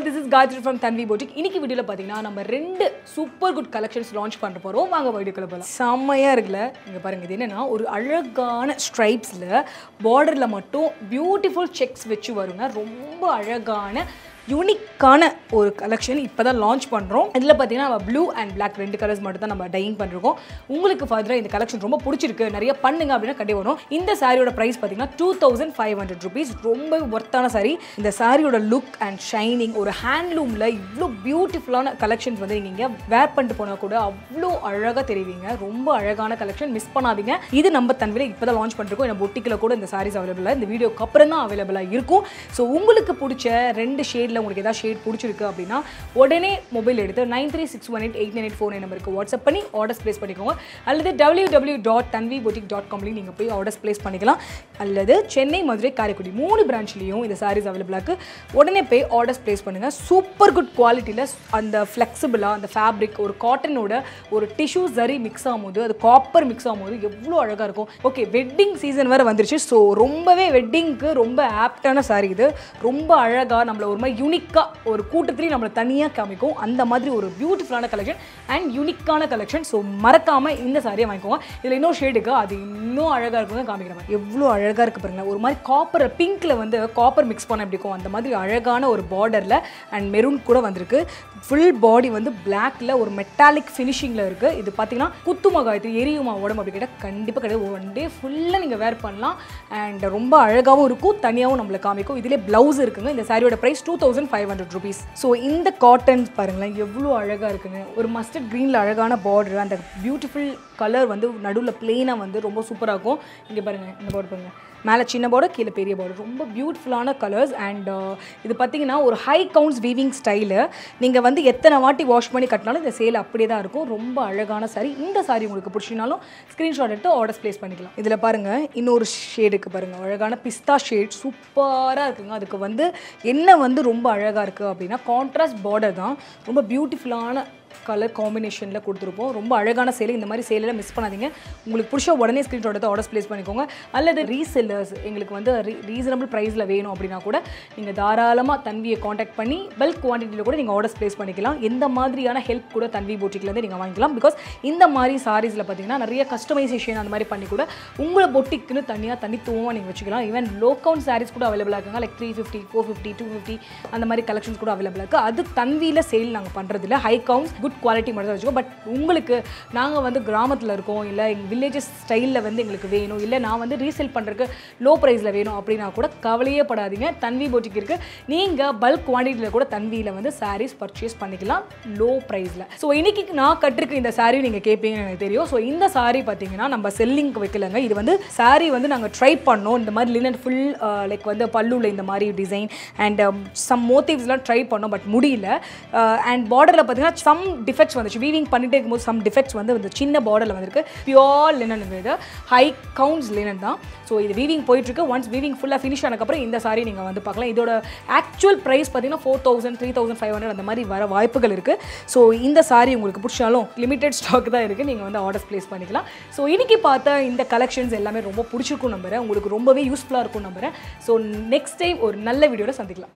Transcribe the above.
this is Gayathri from Tanvi boutique இன்னைக்கு வீடியோவில் பார்த்தீங்கன்னா நம்ம ரெண்டு சூப்பர் குட் கலெக்ஷன்ஸ் லான்ச் பண்ண போகிறோம் வாங்க வீடியோக்குள்ள போகலாம் செம்மையாக இருக்குல்ல இங்கே பாருங்க இது என்னன்னா ஒரு அழகான ஸ்ட்ரைப்ஸில் பார்டரில் மட்டும் பியூட்டிஃபுல் செக்ஸ் வச்சு வருங்க ரொம்ப அழகான யூனிக்கான ஒரு கலெக்ஷன் இப்போ தான் லான்ச் பண்ணுறோம் இதில் பார்த்தீங்கன்னா நம்ம ப்ளூ அண்ட் பிளாக் ரெண்டு கலர்ஸ் மட்டும் தான் நம்ம டையிங் பண்ணிருக்கோம் உங்களுக்கு ஃபர்தராக இந்த கலெக்ஷன் ரொம்ப பிடிச்சிருக்கு நிறைய பண்ணுங்க அப்படின்னா கண்டிப்பாக வரும் இந்த சாரியோட ப்ரைஸ் பார்த்தீங்கன்னா two thousand five hundred rupees ரொம்ப ஒர்த்தான சாரி இந்த சாரியோட லுக் அண்ட் ஷைனிங் ஒரு ஹேண்ட்லூமில் இவ்வளோ பியூட்டிஃபுல்லான கலெக்ஷன்ஸ் வந்து நீங்கள் வேர் பண்ணிட்டு போனால் கூட அவ்வளோ அழகாக தெரிவிங்க ரொம்ப அழகான கலெக்ஷன் மிஸ் பண்ணாதீங்க இது நம்ம தன்வில இப்போ தான் லான்ச் பண்ணிருக்கோம் இந்த பொட்டிக்கில் கூட இந்த சாரீஸ் அவைலபிளாக இந்த வீடியோக்கு அப்புறம் தான் அவைலபிளாக இருக்கும் ஸோ உங்களுக்கு பிடிச்ச ரெண்டு ஷேடில் உங்களுக்கு ஏதாவது ஷேட் பிடிச்சிருக்கு அப்படின்னா உடனே மொபைல் எடுத்து nine three six one eight eight nine eight four nine நம்பருக்கு வாட்ஸ்அப் பண்ணி ஆர்டர்ஸ் ப்ளேஸ் பண்ணிக்கோங்க அல்லது W W dot Tanvi boutique dot காம்லேயும் நீங்கள் போய் ஆர்டர்ஸ் ப்ளேஸ் பண்ணிக்கலாம் அல்லது சென்னை மதுரை காரைக்குடி மூணு பிரான்ச்லேயும் இந்த சாரீஸ் அவைலபிளாக்கு உடனே போய் ஆர்டர்ஸ் ப்ளேஸ் பண்ணுங்கள் சூப்பர் குட் குவாலிட்டியில் அந்த ஃப்ளெக்சிபிளாக அந்த ஃபேப்ரிக் ஒரு காட்டனோட ஒரு டிஷ்யூ சரி மிக்ஸ் ஆகும்போது அது காப்பர் மிக்ஸ் ஆகும்போது எவ்வளோ அழகாக இருக்கும் ஓகே வெட்டிங் சீசன் வேறு வந்துருச்சு ஸோ ரொம்பவே வெட்டிங்க்கு ரொம்ப ஆப்டான சாரி இது ரொம்ப அழகாக நம்மளை ஒரு மாதிரி யூனிக்காக ஒரு கூட்டத்துலேயும் நம்மளை தனியாக காமிக்கும் அந்த மாதிரி ஒரு பியூட்டிஃபுல்லான கலெக்ஷன் அண்ட் யூனிக்கான கலெக்ஷன் ஸோ மறக்காமல் இந்த சாரியை வாங்கிக்கோங்க இதில் இன்னும் ஷேடுக்கு அது இன்னும் அழகாக இருக்குங்க காமிக்கிற மாதிரி எவ்வளோ அழகாக இருக்குது பாருங்களேன் ஒரு மாதிரி காப்பர் பிங்க்கில் வந்து காப்பர் மிக்ஸ் பண்ண எப்படி இருக்கும் அந்த மாதிரி அழகான ஒரு பார்டரில் அண்ட் மெரூன் கூட வந்திருக்கு ஃபுல் பாடி வந்து பிளாக்ல ஒரு மெட்டாலிக் ஃபினிஷிங்கில் இருக்குது இது பார்த்தீங்கன்னா குத்துமா காயத்து எரியுமா உடம்பு அப்படி கேட்டால் கண்டிப்பாக கிடையாது ஒன் டே ஃபுல்லாக நீங்கள் வேர் பண்ணலாம் அண்ட் ரொம்ப அழகாகவும் இருக்கும் தனியாகவும் நம்மளை காமிக்கும் இதிலே ப்ளவுஸ் இருக்குங்க இந்த சாரியோட price two thousand five hundred rupees so இந்த காட்டன் பாருங்களேன் எவ்வளோ அழகாக இருக்குங்க ஒரு மஸ்டர்ட் க்ரீனில் அழகான பார்டர் அந்த பியூட்டிஃபுல் கலர் வந்து நடுவில் பிளெயினாக வந்து ரொம்ப சூப்பராக இருக்கும் இங்கே பாருங்கள் இந்த பார்டர் பாருங்கள் மேலே சின்ன பார்டர் கீழே பெரிய பார்டர் ரொம்ப பியூட்டிஃபுல்லான கலர்ஸ் அண்ட் இது பார்த்தீங்கன்னா ஒரு ஹை கவுண்ட்ஸ் வீவிங் ஸ்டைலு நீங்கள் வந்து எத்தனை வாட்டி வாஷ் பண்ணி கட்டினாலும் இந்த சேல் அப்படியே தான் இருக்கும் ரொம்ப அழகான சாரி இந்த சாரி உங்களுக்கு பிடிச்சினாலும் ஸ்க்ரீன்ஷாட் எடுத்து ஆர்டர்ஸ் ப்ளேஸ் பண்ணிக்கலாம் இதில் பாருங்கள் இன்னொரு ஷேடுக்கு பாருங்கள் அழகான பிஸ்தா ஷேட் சூப்பராக இருக்குங்க அதுக்கு வந்து என்ன வந்து ரொம்ப அழகாக இருக்குது அப்படின்னா கான்ட்ராஸ்ட் பார்டர் தான் ரொம்ப பியூட்டிஃபுல்லான கலர் காம்பினேஷனில் கொடுத்துருப்போம் ரொம்ப அழகான சேலை இந்த மாதிரி சேலையில் மிஸ் பண்ணாதீங்க உங்களுக்கு பிடிச்ச உடனே ஸ்க்ரீன்ஷாட் எடுத்து ஆர்டர்ஸ் ப்ளேஸ் பண்ணிக்கோங்க அல்லது ரீசெல்லர்ஸ் எங்களுக்கு வந்து ரீசனபிள் ப்ரைஸில் வேணும் அப்படின்னா கூட நீங்கள் தாராளமாக தன்வியை காண்டாக்ட் பண்ணி பல்க் குவான்டிட்டியில் கூட நீங்கள் ஆர்டர்ஸ் ப்ளேஸ் பண்ணிக்கலாம் எந்த மாதிரியான ஹெல்ப் கூட தன்வி பொட்டிக்லேருந்து நீங்கள் வாங்கிக்கலாம் பிகாஸ் இந்த மாதிரி சாரீஸில் பார்த்தீங்கன்னா நிறைய கஸ்டமைசேஷன் அந்த மாதிரி பண்ணி கூட உங்களை பொட்டிக்குன்னு தனியாக தனித்துவமாக நீங்கள் வச்சுக்கலாம் ஈவன் லோ கவுண்ட் சாரீஸ் கூட அவைலபிளாக இருக்குங்க like three fifty four fifty two fifty அந்த மாதிரி கலெக்ஷன்ஸ் கூட அவைலபிளாக இருக்குது அது தன்வியில் சேல் நாங்கள் பண்ணுறதில்ல ஹை கவுண்ட்ஸ் குட் குவாலிட்டி மட்டும் தான் வச்சுக்கோம் பட் உங்களுக்கு நாங்கள் வந்து கிராமத்தில் இருக்கோம் இல்லை எங்கள் வில்லேஜஸ் ஸ்டைலில் வந்து எங்களுக்கு வேணும் இல்லை நான் வந்து ரீசேல் பண்ணுறதுக்கு லோ ப்ரைஸில் வேணும் அப்படின்னா கூட கவலையே படாதீங்க தன்வி போட்டிக்கு இருக்குது நீங்கள் பல்க் குவான்டிட்டியில் கூட தன்வியில் வந்து சாரீஸ் பர்ச்சேஸ் பண்ணிக்கலாம் லோ ப்ரைஸில் ஸோ இன்னைக்கு நான் கட்டிருக்க இந்த சாரீ நீங்கள் கேட்பீங்கன்னு எனக்கு தெரியும் ஸோ இந்த சாரீ பார்த்தீங்கன்னா நம்ம செல்லிங்க்கு வைக்கலங்க இது வந்து சாரீ வந்து நாங்கள் ட்ரை பண்ணோம் இந்த மாதிரி லினன் ஃபுல் லைக் வந்து பல்லுவில் இந்த மாதிரி டிசைன் அண்ட் சம் மோட்டிவ்ஸ்லாம் ட்ரை பண்ணோம் பட் முடியல அண்ட் பார்டரில் பார்த்தீங்கன்னா சம் டிஃபெக்ட்ஸ் வந்துச்சு வீவிங் பண்ணிட்டே இருக்கும்போது சம் டிஃபெக்ட்ஸ் வந்து இந்த சின்ன பார்டரில் வந்திருக்கு பியோர் லினன் இது ஹை கவுண்ட்ஸ் லினன் தான் ஸோ இது வீவிங் போயிட்டுருக்கு ஒன்ஸ் வீவிங் ஃபுல்லாக ஃபினிஷ் ஆனதுக்கப்புறம் இந்த சாரி நீங்கள் வந்து பார்க்கலாம் இதோட ஆக்சுவல் ப்ரைஸ் பார்த்தீங்கன்னா four thousand three thousand five hundred அந்த மாதிரி வர வாய்ப்புகள் இருக்குது ஸோ இந்த சாரி உங்களுக்கு பிடிச்சாலும் லிமிடெட் ஸ்டாக் தான் இருக்குது நீங்கள் வந்து ஆர்டர்ஸ் ப்ளேஸ் பண்ணிக்கலாம் ஸோ இன்னைக்கு பார்த்த இந்த கலெக்ஷன்ஸ் எல்லாமே ரொம்ப பிடிச்சிருக்கும் நம்புறேன் உங்களுக்கு ரொம்பவே யூஸ்ஃபுல்லாக இருக்கும் நம்புறேன் ஸோ நெக்ஸ்ட் டைம் ஒரு நல்ல வீடியோவில் சந்திக்கலாம்